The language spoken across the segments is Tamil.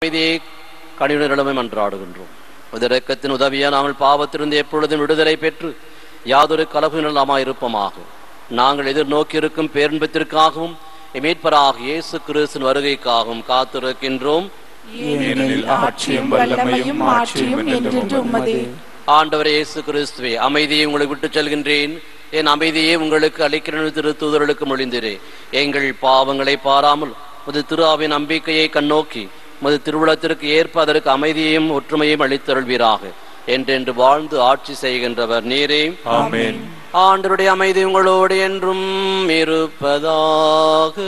அமைதியை கனிவுடமே மன்றாடுகின்றோம் உதிரக்கத்தின் உதவியா நாங்கள் பாவத்திலிருந்து எப்பொழுதும் விடுதலை பெற்று யாதொரு கலகுநிலமாய் இருப்போமாக நாங்கள் எதிர்நோக்கி இருக்கும் பேரின்பத்திற்காகவும் மீட்பராக இயேசு கிறிஸ்தின் வருகைக்காகவும் காத்திருக்கின்றோம் ஏனெனில் ஆட்சியும் வல்லமையும் ஆட்சியும் என்றென்று உமதே ஆண்டவர் இயேசு கிறிஸ்துவே அமைதியை உங்களுக்கு விட்டுச் செல்கின்றேன் என் அமைதியை உங்களுக்கு அளிக்கிறேன் திரு தூதர்களுக்கு மொழிந்திரே எங்கள் பாவங்களை பாராமல் முது திருஆவின் நம்பிக்கையை கண்ணோக்கி முது திருவுளத்திற்கு ஏற்ப அதற்கு அமைதியையும் ஒற்றுமையும் அளித்தருள்வீராக என்றென்று வாழ்ந்து ஆட்சி செய்கின்றவர் நீரே ஆமென் ஆண்டவருடைய அமைதி உங்களோடு என்றும் இருப்பதாக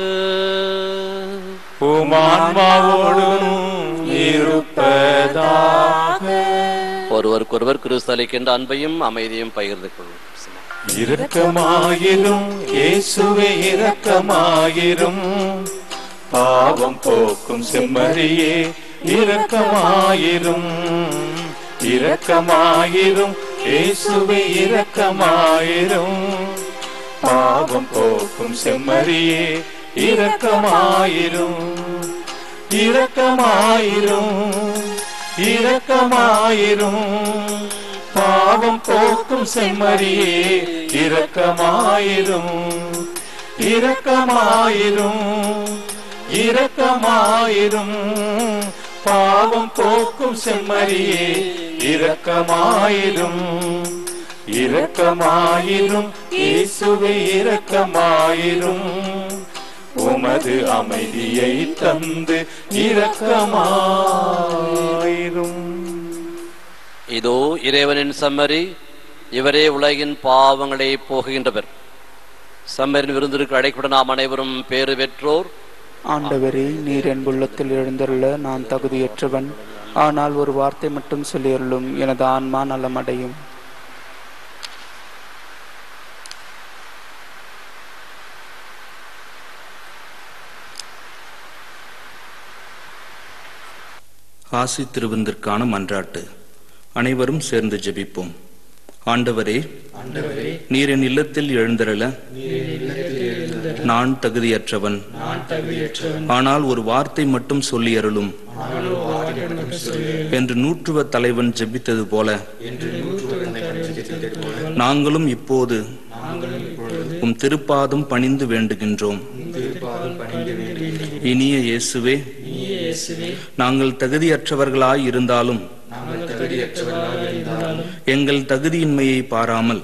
உமான்மாவோடும் இருப்பதாக ஒருவருக்கொருவர் கிறிஸ்து அளிக்கின்ற அன்பையும் அமைதியும் பகிர்ந்து கொள்வோம் இரக்கமாயிரும் இயேசுவே இரக்கமாயிரும் பாவம் போக்கும் செம்மறியே இரக்கமாயிரும் இரக்கமாயிரும் இயேசுவே இரக்கமாயிரும் பாவம் போக்கும் செம்மறியே இரக்கமாயிரும் இரக்கமாயிரும் இரக்கமாயிரும் பாவம் போக்கும் செம்மறியே இரக்கமாயிரும் இரக்கமாயிரும் இரக்கமாயிரும் பாவம் போக்கும் செம்மறியே இரக்கமாயிரும் இரக்கமாயிரும் இயேசுவே இரக்கமாயிரும் உமது அமைதியை தந்து இரக்கமாயிரும் இதோ இறைவனின் சம்மரி இவரே உலகின் பாவங்களை போகுகின்றவர் சம்மரின் விருந்திற்கு அழைக்கப்பட நாம் அனைவரும் பேறு பெற்றோர் ஆண்டவரே நீர் என் உள்ளத்தில் எழுந்தருள நான் தகுதியற்றவன் ஆனால் ஒரு வார்த்தை மட்டும் சொல்லியருளும் எனது ஆன்மா நலமடையும் ஆசி திருவிந்திற்கான மன்றாட்டு அனைவரும் சேர்ந்து ஜெபிப்போம் ஆண்டவரே நீர் என் இல்லத்தில் எழுந்தருள நான் தகுதியற்றவன் ஆனால் ஒரு வார்த்தை மட்டும் சொல்லி அருளும் என்று நூற்றுவ தலைவன் ஜெபித்தது போல நாங்களும் இப்போது உம் திருப்பாதம் பணிந்து வேண்டுகின்றோம் இனிய இயேசுவே நாங்கள் தகுதியற்றவர்களாய் இருந்தாலும் எங்கள் தகுதியின்மையை பாராமல்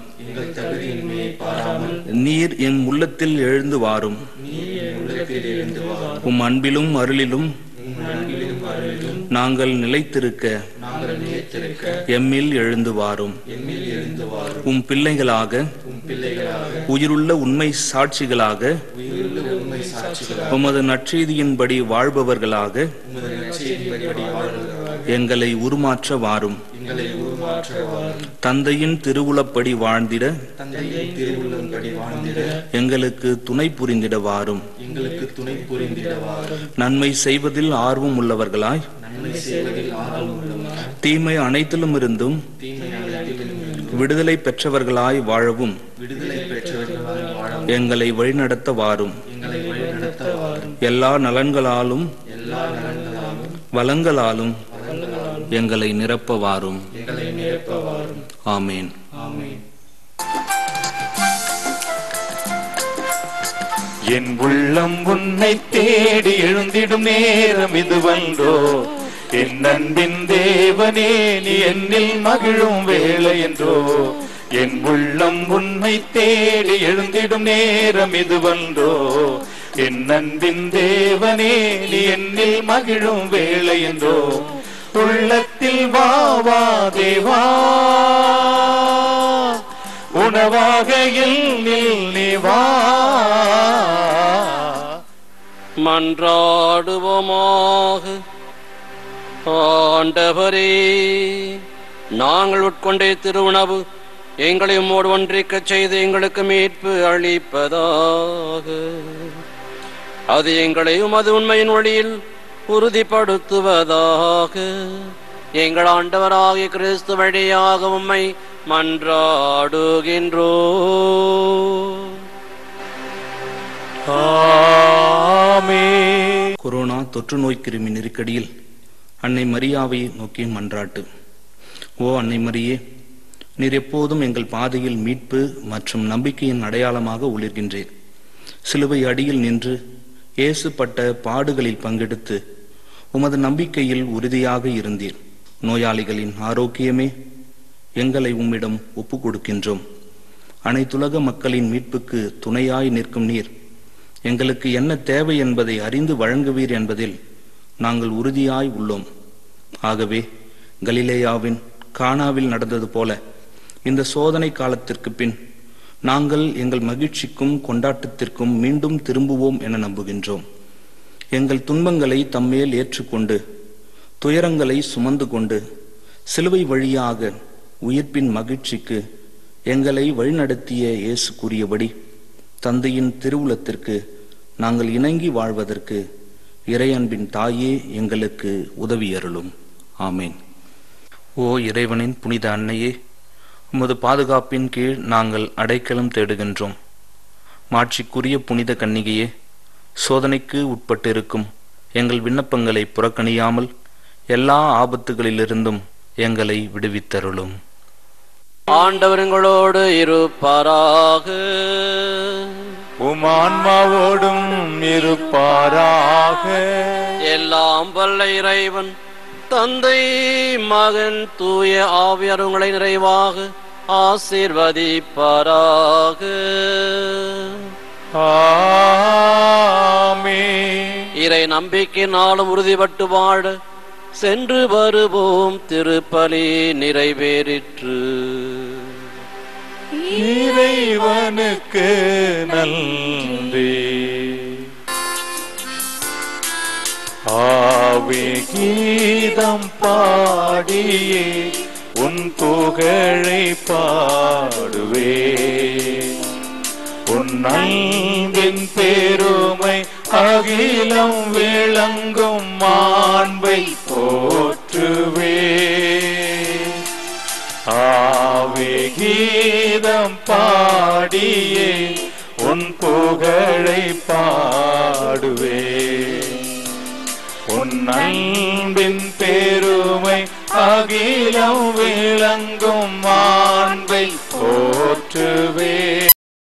நீர் என் உள்ளத்தில் எழுந்து வாரும் உம் அன்பிலும் அருளிலும் நாங்கள் நிலைத்திருக்க எம்மில் எழுந்து வாரும் உம் பிள்ளைகளாக உயிருள்ள உண்மை சாட்சிகளாக உமது நற்செய்தியின்படி வாழ்பவர்களாக எங்களை உருமாற்ற வாரும் தந்தையின் திருவுளப்படி வாழ்ந்திட எங்களுக்கு துணை புரிந்திட வாரும் நன்மை செய்வதில் ஆர்வம் உள்ளவர்களாய் தீமை அனைத்திலும் இருந்தும் விடுதலை பெற்றவர்களாய் வாழவும் எங்களை வழிநடத்த வாரும் எல்லா நலன்களாலும் வளங்களாலும் எங்களை நிரப்ப வாரும் ஆமேன் என் உள்ளம் உன்னை தேடி எழுந்திடும் நேரம் இதுவன்றோ என் அன்பின் தேவனே நீ என்னில் மகிழும் வேலை என்றோ என் உள்ளம் உன்னை தேடி எழுந்திடும் நேரம் இதுவன்றோ என் அன்பின் தேவனே நீ என்னில் மகிழும் வேலை என்றோ உள்ளத்தில் வா வா தேவா உணவாக எண்ணில் நீ வா மன்றாடுவோமாக ஆண்டவரே நாங்கள் உட்கொண்டே திருவுணவு எங்களை உம்மோடு ஒன்றிக்கச் செய்து எங்களுக்கு மீட்பு அளிப்பதாக அது எங்களை உமது உண்மையின் வழியில் உறுதிப்படுத்துவதாக எங்கள் ஆண்டவராகிய கிறிஸ்து வழியாக உம்மை மன்றாடுகின்றோ ஆமே கொரோனா தொற்று நோய் கிருமி நெருக்கடியில் அன்னை மரியாவை நோக்கி மன்றாட்டு ஓ அன்னை மரியே நீர் எப்போதும் எங்கள் பாதையில் மீட்பு மற்றும் நம்பிக்கையின் அடையாளமாக ஒளிர்கின்றீர் சிலுவை அடியில் நின்று இயேசு பட்ட பாடுகளில் பங்கெடுத்து உமது நம்பிக்கையில் உறுதியாக இருந்தீர் நோயாளிகளின் ஆரோக்கியமே எங்களை உம்மிடம் ஒப்பு கொடுக்கின்றோம் அனைத்துலக மக்களின் மீட்புக்கு துணையாய் நிற்கும் நீர் எங்களுக்கு என்ன தேவை என்பதை அறிந்து வழங்குவீர் என்பதில் நாங்கள் உறுதியாய் உள்ளோம் ஆகவே கலிலேயாவின் கானாவில் நடந்தது போல இந்த சோதனை காலத்திற்கு பின் நாங்கள் எங்கள் மகிழ்ச்சிக்கும் கொண்டாட்டத்திற்கும் மீண்டும் திரும்புவோம் என நம்புகின்றோம் எங்கள் துன்பங்களை தம்மேல் ஏற்றுக்கொண்டு துயரங்களை சுமந்து கொண்டு சிலுவை வழியாக உயிர்ப்பின் மகிழ்ச்சிக்கு எங்களை வழிநடத்திய இயேசு கூறியபடி தந்தையின் திருவுளத்திற்கு நாங்கள் இணங்கி வாழ்வதற்கு இறையன்பின் தாயே எங்களுக்கு உதவியருளும் ஆமேன் ஓ இறைவனின் புனித அன்னையே உமது பாதுகாப்பின் கீழ் நாங்கள் அடைக்கலம் தேடுகின்றோம் மாட்சிக்குரிய புனித கன்னிகையே சோதனைக்கு உட்பட்டிருக்கும் எங்கள் விண்ணப்பங்களை புறக்கணியாமல் எல்லா ஆபத்துகளிலிருந்தும் எங்களை விடுவித்தருளும் ஆண்டவர் எங்களோடு இருப்பாராக உம் ஆன்மாவோடும் இருப்பாராக எல்லாம் வல்ல இறைவன் தந்தை மகன் தூய ஆவியார் உங்களை நிறைவாக ஆசீர்வதிப்பாராக ஆமென் இறை நம்பிக்கையினாலும் உறுதிப்பட்டு வாழ சென்று வருவோம் திருப்பலி நிறைவேறிற்று இறைவனுக்கு நன்றி ஆவே கீதம் பாடியே உன் புகழை பாடுவே உன் அன்பின் பெருமை அகிலம் விளங்கும் மாண்பை போற்றுவே ஆவே கீதம் பாடியே உன் புகழை பாடுவே உன் அன்பின் பெருமை அகிலம் விளங்கும் மாண்பை போற்றுவே